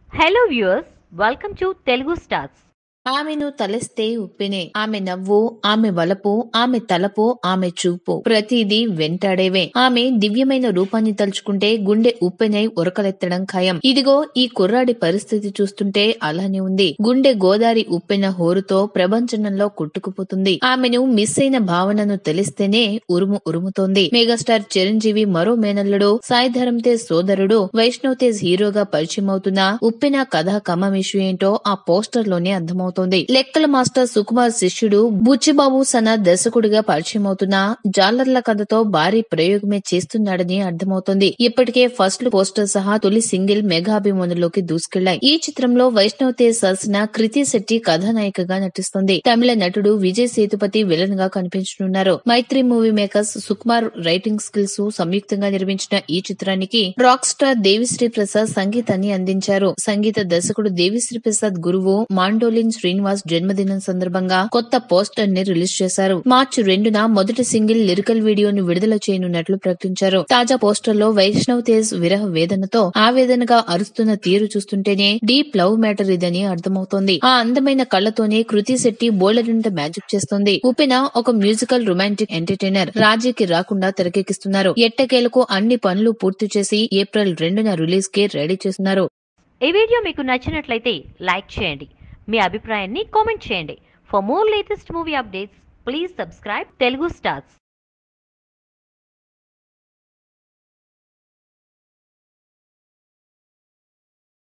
hello viewers welcome to Telugu stars ఆమెను తలస్తే ఉప్పెనే ఆమె నవ్వు ఆమె వలపు ఆమె తలపు ఆమె చూపు ప్రతిదీ వెంటాడేవే ఆమె దివ్యమైన రూపాన్ని తలుచుకుంటే గుండె ఉప్పెనై ఉరకలెత్తడం ఖాయం ఇదిగో ఈ కుర్రాడి పరిస్థితి చూస్తుంటే అలానే ఉంది గుండె గోదారి ఉప్పెన హోరుతో ప్రపంచంలో కొట్టుకుపోతుంది ఆమెను మిస్ అయిన భావనను తెలిస్తేనే ఉరుము ఉరుముతోంది మెగాస్టార్ చిరంజీవి మరో మేనల్లుడు సాయిధరం తేజ్ సోదరుడు వైష్ణవ్ తేజ్ హీరోగా పరిచయం అవుతున్న ఉప్పెన కథ కమమిషు ఏంటో ఆ పోస్టర్ లోనే అర్థమవుతోంది లెక్కల మాస్టర్ సుకుమార్ శిష్యుడు బుచ్చిబాబు సన దర్శకుడిగా పరిచయం అవుతున్న జాలర్ల కథతో భారీ ప్రయోగమే చేస్తున్నాడని అర్థమవుతోంది ఇప్పటికే ఫస్ట్ పోస్టర్ సహా తొలి సింగిల్ మెగా అభిమానుల్లోకి దూసుకెళ్లాయి ఈ చిత్రంలో వైష్ణవ్ తేజ్ సరసన కృతి శెట్టి కథానాయికగా నటిస్తుంది తమిళ నటుడు విజయ్ సేతుపతి విలన్ గా కనిపించనున్నారు Mythri movie makers Sukumar writing skills సంయుక్తంగా నిర్మించిన ఈ చిత్రానికి రాక్ స్టార్ దేవిశ్రీ ప్రసాద్ సంగీతాన్ని అందించారు సంగీత దర్శకుడు దేవిశ్రీ ప్రసాద్ గురువు మాండోలిన్ శ్రీనివాస్ జన్మదినం సందర్భంగా కొత్త పోస్టర్ ని రిలీజ్ చేశారు మార్చి రెండున మొదటి సింగిల్ లిరికల్ వీడియోను విడుదల చేయనున్నట్లు ప్రకటించారు తాజా పోస్టర్ లో వైష్ణవ్ తేజ్ విరహ వేదనతో ఆవేదనగా అరుస్తున్న తీరు చూస్తుంటేనే డీప్ లవ్ మ్యాటర్ ఇదని అర్థమవుతోంది ఆ అందమైన కళ్లతోనే కృతి శెట్టి బోలెడంత మ్యాజిక్ చేస్తోంది ఉపెన ఒక మ్యూజికల్ రొమాంటిక్ ఎంటర్టైనర్ రాజీకి రాకుండా తెరకెక్కిస్తున్నారు ఎట్టకేలకు అన్ని పనులు పూర్తి చేసి ఏప్రిల్ రెండున రిలీజ్ కి రెడీ చేస్తున్నారు ఈ వీడియో మీకు నచ్చినట్లయితే లైక్ చేయండి మీ అభిప్రాయాన్ని కామెంట్ చేయండి for more latest movie updates please subscribe Telugu stars